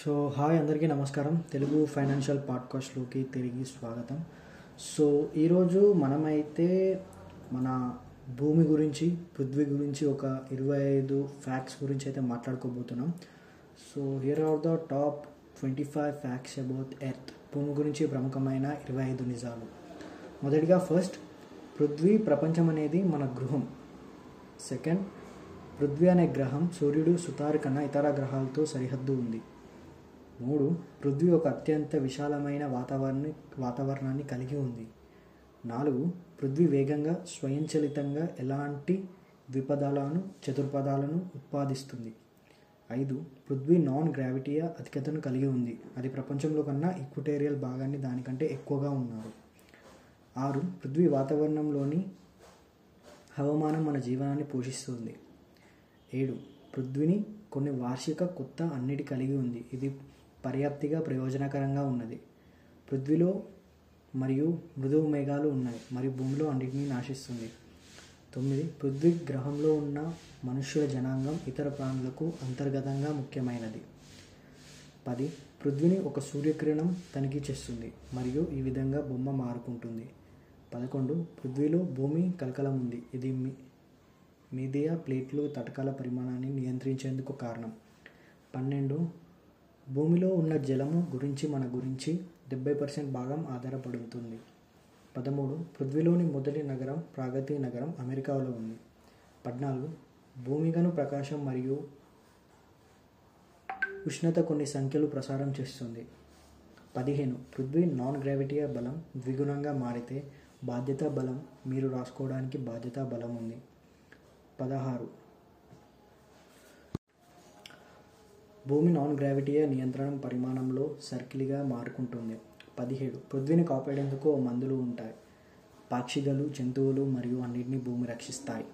so hi అందరికీ నమస్కారం Telugu financial పాడ్కాస్ట్లోకి తిరిగి స్వాగతం సో ఈరోజు మనమైతే మన భూమి గురించి పృథ్వీ గురించి ఒక ఇరవై ఐదు ఫ్యాక్ట్స్ గురించి అయితే మాట్లాడుకోబోతున్నాం so here are the top twenty five facts about earth భూమి గురించి ప్రముఖమైన ఇరవై ఐదు నిజాలు మొదటిగా ఫస్ట్ పృథ్వీ ప్రపంచం అనేది మన గృహం సెకండ్ పృథ్వీ అనే గ్రహం సూర్యుడు సుతారు కన్నా ఇతర గ్రహాలతో సరిహద్దు ఉంది మూడు పృథ్వీ ఒక అత్యంత విశాలమైన వాతావరణ వాతావరణాన్ని కలిగి ఉంది నాలుగు పృథ్వీ వేగంగా స్వయంచలితంగా ఎలాంటి ద్విపదాలను చతుర్పదాలను ఉత్పాదిస్తుంది ఐదు పృథ్వీ నాన్ గ్రావిటీయ అధికతను కలిగి ఉంది అది ప్రపంచంలో కన్నా ఈక్వటేరియల్ భాగాన్ని దానికంటే ఎక్కువగా ఉన్నారు ఆరు పృథ్వీ వాతావరణంలోని హవామానం మన జీవనాన్ని పోషిస్తుంది ఏడు పృథ్వీని కొన్ని వార్షిక కొత్త అన్నిటి కలిగి ఉంది ఇది పర్యాప్తిగా ప్రయోజనకరంగా ఉన్నది పృథ్వీలో మరియు మృదువు మేఘాలు ఉన్నాయి మరియు భూమిలో అన్నిటినీ నాశిస్తుంది తొమ్మిది పృథ్వీ గ్రహంలో ఉన్న మనుష్యుల జనాంగం ఇతర ప్రాణులకు అంతర్గతంగా ముఖ్యమైనది పది పృథ్వీని ఒక సూర్యకిరణం తనిఖీ చేస్తుంది మరియు ఈ విధంగా బొమ్మ మారుకుంటుంది పదకొండు పృథ్వీలో భూమి కలకలం ఉంది ఇది మీ మీడియా ప్లేట్లు తటకాల పరిమాణాన్ని నియంత్రించేందుకు కారణం పన్నెండు భూమిలో ఉన్న జలము గురించి మన గురించి డెబ్బై పర్సెంట్ భాగం ఆధారపడుతుంది పదమూడు పృథ్వీలోని మొదటి నగరం ప్రాగతి నగరం అమెరికాలో ఉంది పద్నాలుగు భూమిగను ప్రకాశం మరియు ఉష్ణత కొన్ని సంఖ్యలు ప్రసారం చేస్తుంది పదిహేను పృథ్వీ నాన్ గ్రావిటీయ బలం ద్విగుణంగా మారితే బాధ్యత బలం మీరు రాసుకోవడానికి బాధ్యత బలం ఉంది పదహారు భూమి నాన్ గ్రావిటీయ నియంత్రణ పరిమాణంలో సర్కిల్గా మారుకుంటుంది పదిహేడు పృథ్వీని కాపాడేందుకు మందులు ఉంటాయి పాక్షికలు జంతువులు మరియు అన్నిటినీ భూమి రక్షిస్తాయి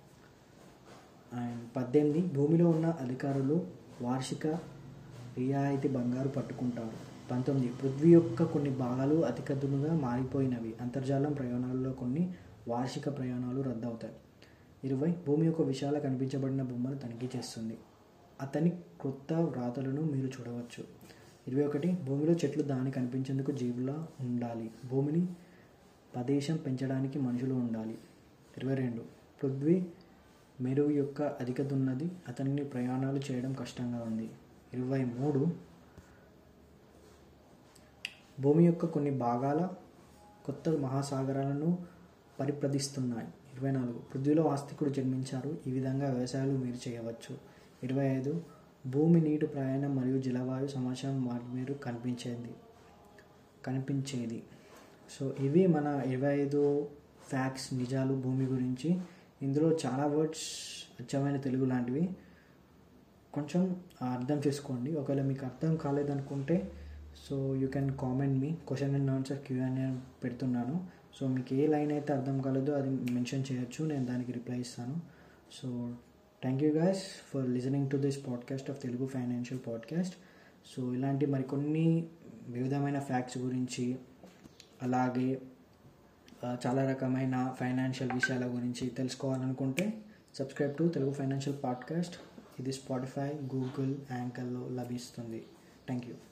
అండ్ పద్దెనిమిది భూమిలో ఉన్న అధికారులు వార్షిక రియాయితీ బంగారు పట్టుకుంటారు పంతొమ్మిది పృథ్వీ యొక్క కొన్ని భాగాలు అతికద్దునుగా మారిపోయినవి అంతర్జాలం ప్రయాణాలలో కొన్ని వార్షిక ప్రయాణాలు రద్దవుతాయి ఇరవై భూమి యొక్క విశాల కనిపించబడిన బొమ్మను తనిఖీ చేస్తుంది అతని క్రొత్త వ్రాతలను మీరు చూడవచ్చు ఇరవై ఒకటి భూమిలో చెట్లు దాని కనిపించేందుకు జీవులా ఉండాలి భూమిని ప్రదేశం పెంచడానికి మనుషులు ఉండాలి ఇరవై రెండు పృథ్వీ మెరుగు యొక్క అధికత ఉన్నది అతన్ని ప్రయాణాలు చేయడం కష్టంగా ఉంది ఇరవై మూడు భూమి యొక్క కొన్ని భాగాల కొత్త మహాసాగరాలను పరిప్రదిస్తున్నాయి ఇరవై నాలుగు పృథ్వీలో ఆస్తికుడు జన్మించారు ఈ విధంగా వ్యవసాయాలు మీరు చేయవచ్చు ఇరవై ఐదు భూమి నీటి ప్రయాణం మరియు జలవాయు సమాచారం వాటి మీరు కనిపించేది కనిపించేది సో ఇవి మన ఇరవై ఐదు ఫ్యాక్ట్స్ నిజాలు భూమి గురించి ఇందులో చాలా వర్డ్స్ అచ్చమైన తెలుగు లాంటివి కొంచెం అర్థం చేసుకోండి ఒకవేళ మీకు అర్థం కాలేదనుకుంటే so you can comment me question and answer Q అని పెడుతున్నాను సో మీకు ఏ లైన్ అయితే అర్థం కాలేదో అది మెన్షన్ చేయొచ్చు నేను దానికి రిప్లై ఇస్తాను so thank you guys for listening to this podcast of Telugu financial podcast so ఇలాంటి మరికొన్ని వివిధమైన ఫ్యాక్ట్స్ గురించి అలాగే చాలా రకమైన ఫైనాన్షియల్ విషయాల గురించి తెలుసుకోవాలనుకుంటే subscribe to Telugu financial podcast ఇది స్పాటిఫై గూగుల్ యాంకర్లో లభిస్తుంది థ్యాంక్ యూ